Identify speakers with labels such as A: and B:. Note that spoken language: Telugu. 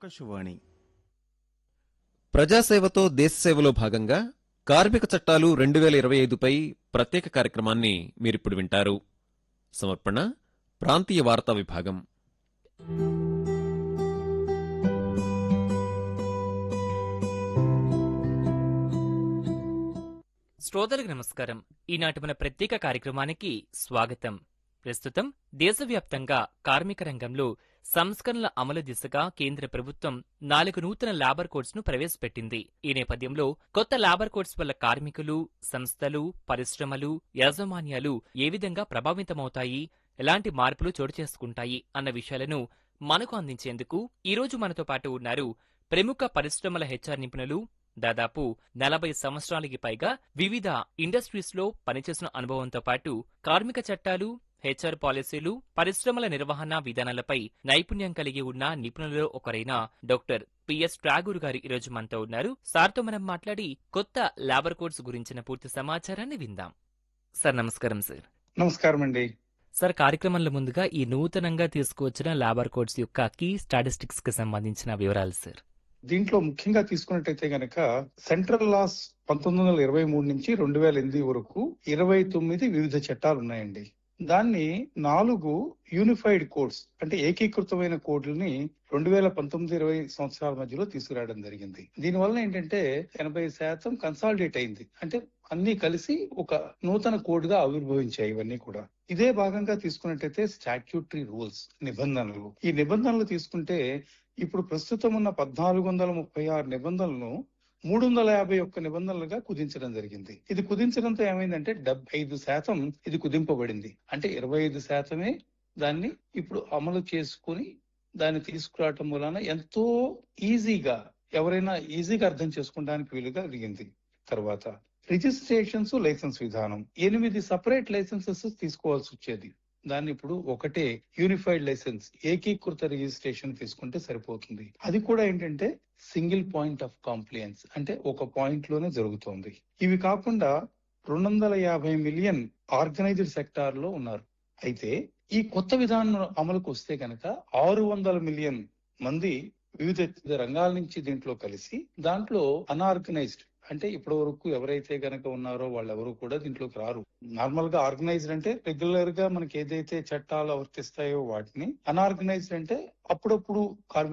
A: ఆకాశవాణి
B: ప్రజాసేవతో దేశసేవలో భాగంగా కార్మిక చట్టాలు రెండు వేల ఇరవై ఐదుపై ప్రత్యేక కార్యక్రమాన్ని మీరిప్పుడు వింటారు సమర్పణ ప్రాంతీయ వార్తా విభాగం
C: శ్రోతలకు నమస్కారం ఈనాటి మన ప్రత్యేక కార్యక్రమానికి స్వాగతం ప్రస్తుతం దేశవ్యాప్తంగా కార్మిక రంగంలో సంస్కరణల అమలు దిశగా కేంద్ర ప్రభుత్వం నాలుగు నూతన లేబర్ కోడ్స్ ను ప్రవేశపెట్టింది ఈ నేపథ్యంలో కొత్త లేబర్ కోడ్స్ వల్ల కార్మికులు సంస్థలు పరిశ్రమలు యాజమాన్యాలు ఏ విధంగా ప్రభావితమవుతాయి ఎలాంటి మార్పులు చోటు చేసుకుంటాయి అన్న విషయాలను మనకు అందించేందుకు ఈ రోజు మనతో పాటు ఉన్నారు ప్రముఖ పరిశ్రమల హెచ్ఆర్ నిపుణులు దాదాపు నలభై సంవత్సరాలకి పైగా వివిధ ఇండస్ట్రీస్ లో పనిచేసిన అనుభవంతో పాటు కార్మిక చట్టాలు హెచ్ఆర్ పాలసీలు పరిశ్రమల నిర్వహణ విధానాలపై నైపుణ్యం కలిగి ఉన్న నిపుణులలో ఒకరైన డాక్టర్ పిఎస్ ట్రాగూర్ గారు ఈరోజు మనతో ఉన్నారు సార్తో మనం మాట్లాడి కొత్త లేబర్ కోడ్స్ గురించిన పూర్తి సమాచారాన్ని విందాం సార్ నమస్కారం సార్
D: నమస్కారం అండి
C: సార్ కార్యక్రమంలో ముందుగా ఈ నూతనంగా తీసుకువచ్చిన లేబర్ కోడ్స్ యొక్క కీ స్టాటిస్టిక్స్ కి సంబంధించిన వివరాలు సార్
D: దీంట్లో ముఖ్యంగా తీసుకున్నట్టయితే గనక సెంట్రల్ లాస్ పంతొమ్మిది వందల ఇరవై మూడు నుంచి రెండు వేల ఎనిమిది వరకు ఇరవై తొమ్మిది వివిధ చట్టాలు ఉన్నాయండి దాన్ని నాలుగు యూనిఫైడ్ కోడ్స్ అంటే ఏకీకృతమైన కోడ్లని రెండు వేల పంతొమ్మిది ఇరవై సంవత్సరాల మధ్యలో తీసుకురావడం జరిగింది దీనివల్ల ఏంటంటే ఎనభై శాతం కన్సాలిడేట్ అయింది అంటే అన్ని కలిసి ఒక నూతన కోడ్ గా ఆవిర్భవించాయి ఇవన్నీ కూడా ఇదే భాగంగా తీసుకున్నట్టయితే స్టాట్యూటరీ రూల్స్ నిబంధనలు ఈ నిబంధనలు తీసుకుంటే ఇప్పుడు ప్రస్తుతం ఉన్న పద్నాలుగు వందల ముప్పై ఆరు నిబంధనలను మూడు వందల యాభై ఒక్క నిబంధనలుగా కుదించడం జరిగింది ఇది కుదించడంతో ఏమైందంటే డెబ్బై ఐదు శాతం ఇది కుదింపబడింది అంటే ఇరవై ఐదు శాతమే దాన్ని ఇప్పుడు అమలు చేసుకుని దాన్ని తీసుకురావటం వలన ఎంతో ఈజీగా ఎవరైనా ఈజీగా అర్థం చేసుకోవడానికి వీలుగా జరిగింది తర్వాత రిజిస్ట్రేషన్స్ లైసెన్స్ విధానం ఎనిమిది సపరేట్ లైసెన్సెస్ తీసుకోవాల్సి వచ్చేది దాన్ని ఇప్పుడు ఒకటే యూనిఫైడ్ లైసెన్స్ ఏకీకృత రిజిస్ట్రేషన్ తీసుకుంటే సరిపోతుంది అది కూడా ఏంటంటే సింగిల్ పాయింట్ ఆఫ్ కాంప్లియన్స్ అంటే ఒక పాయింట్ లోనే జరుగుతోంది ఇవి కాకుండా రెండు వందల యాభై మిలియన్ ఆర్గనైజ్డ్ సెక్టార్ లో ఉన్నారు అయితే ఈ కొత్త విధానం అమలుకు వస్తే కనుక ఆరు వందల మిలియన్ మంది వివిధ రంగాల నుంచి దీంట్లో కలిసి దాంట్లో అన్ఆర్గనైజ్డ్ అంటే ఇప్పటి వరకు ఎవరైతే గనక ఉన్నారో వాళ్ళెవరు కూడా దీంట్లోకి రారు నార్మల్ గా ఆర్గనైజ్డ్ అంటే రెగ్యులర్ గా మనకి ఏదైతే చట్టాలు వర్తిస్తాయో వాటిని అన్ఆర్గనైజ్డ్ అంటే అప్పుడప్పుడు కార్మిక